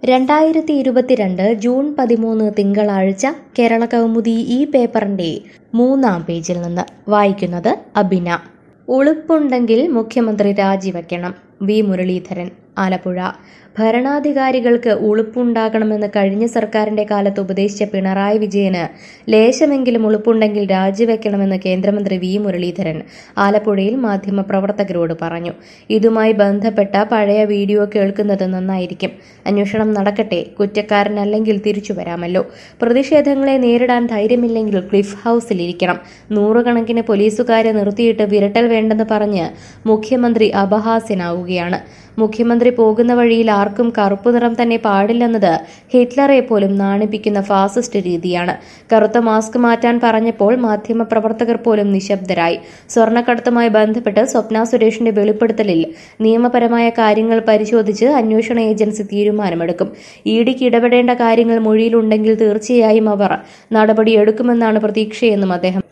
രണ്ടായിരത്തി ഇരുപത്തിരണ്ട് ജൂൺ പതിമൂന്ന് തിങ്കളാഴ്ച കേരള കൗമുദി ഈ പേപ്പറിന്റെ മൂന്നാം പേജിൽ നിന്ന് വായിക്കുന്നത് അബിന ഉളുപ്പുണ്ടെങ്കിൽ മുഖ്യമന്ത്രി രാജിവെക്കണം വി മുരളീധരൻ ആലപ്പുഴ ഭരണാധികാരികൾക്ക് ഉളുപ്പുണ്ടാകണമെന്ന് കഴിഞ്ഞ സർക്കാരിന്റെ കാലത്ത് ഉപദേശിച്ച പിണറായി വിജയന് ലേശമെങ്കിലും ഉളുപ്പുണ്ടെങ്കിൽ രാജിവെക്കണമെന്ന് കേന്ദ്രമന്ത്രി വി മുരളീധരൻ ആലപ്പുഴയിൽ മാധ്യമപ്രവർത്തകരോട് പറഞ്ഞു ഇതുമായി ബന്ധപ്പെട്ട പഴയ വീഡിയോ കേൾക്കുന്നത് നന്നായിരിക്കും അന്വേഷണം നടക്കട്ടെ കുറ്റക്കാരനല്ലെങ്കിൽ തിരിച്ചു വരാമല്ലോ പ്രതിഷേധങ്ങളെ നേരിടാൻ ധൈര്യമില്ലെങ്കിൽ ക്ലിഫ് ഹൗസിലിരിക്കണം നൂറുകണക്കിന് പോലീസുകാരെ നിർത്തിയിട്ട് വിരട്ടൽ വേണ്ടെന്ന് പറഞ്ഞ് മുഖ്യമന്ത്രി അപഹാസ്യനാവുകയാണ് മുഖ്യമന്ത്രി പോകുന്ന വഴിയിൽ ആർക്കും കറുപ്പു നിറം തന്നെ പാടില്ലെന്നത് ഹിറ്റ്ലറെ പോലും നാണിപ്പിക്കുന്ന ഫാസിസ്റ്റ് രീതിയാണ് കറുത്ത മാസ്ക് മാറ്റാൻ പറഞ്ഞപ്പോൾ മാധ്യമപ്രവർത്തകർ പോലും നിശബ്ദരായി സ്വർണ്ണക്കടത്തുമായി ബന്ധപ്പെട്ട് സ്വപ്ന സുരേഷിന്റെ വെളിപ്പെടുത്തലിൽ നിയമപരമായ കാര്യങ്ങൾ പരിശോധിച്ച് അന്വേഷണ ഏജൻസി തീരുമാനമെടുക്കും ഇഡിക്ക് ഇടപെടേണ്ട കാര്യങ്ങൾ മൊഴിയിലുണ്ടെങ്കിൽ തീർച്ചയായും അവർ നടപടിയെടുക്കുമെന്നാണ് പ്രതീക്ഷയെന്നും അദ്ദേഹം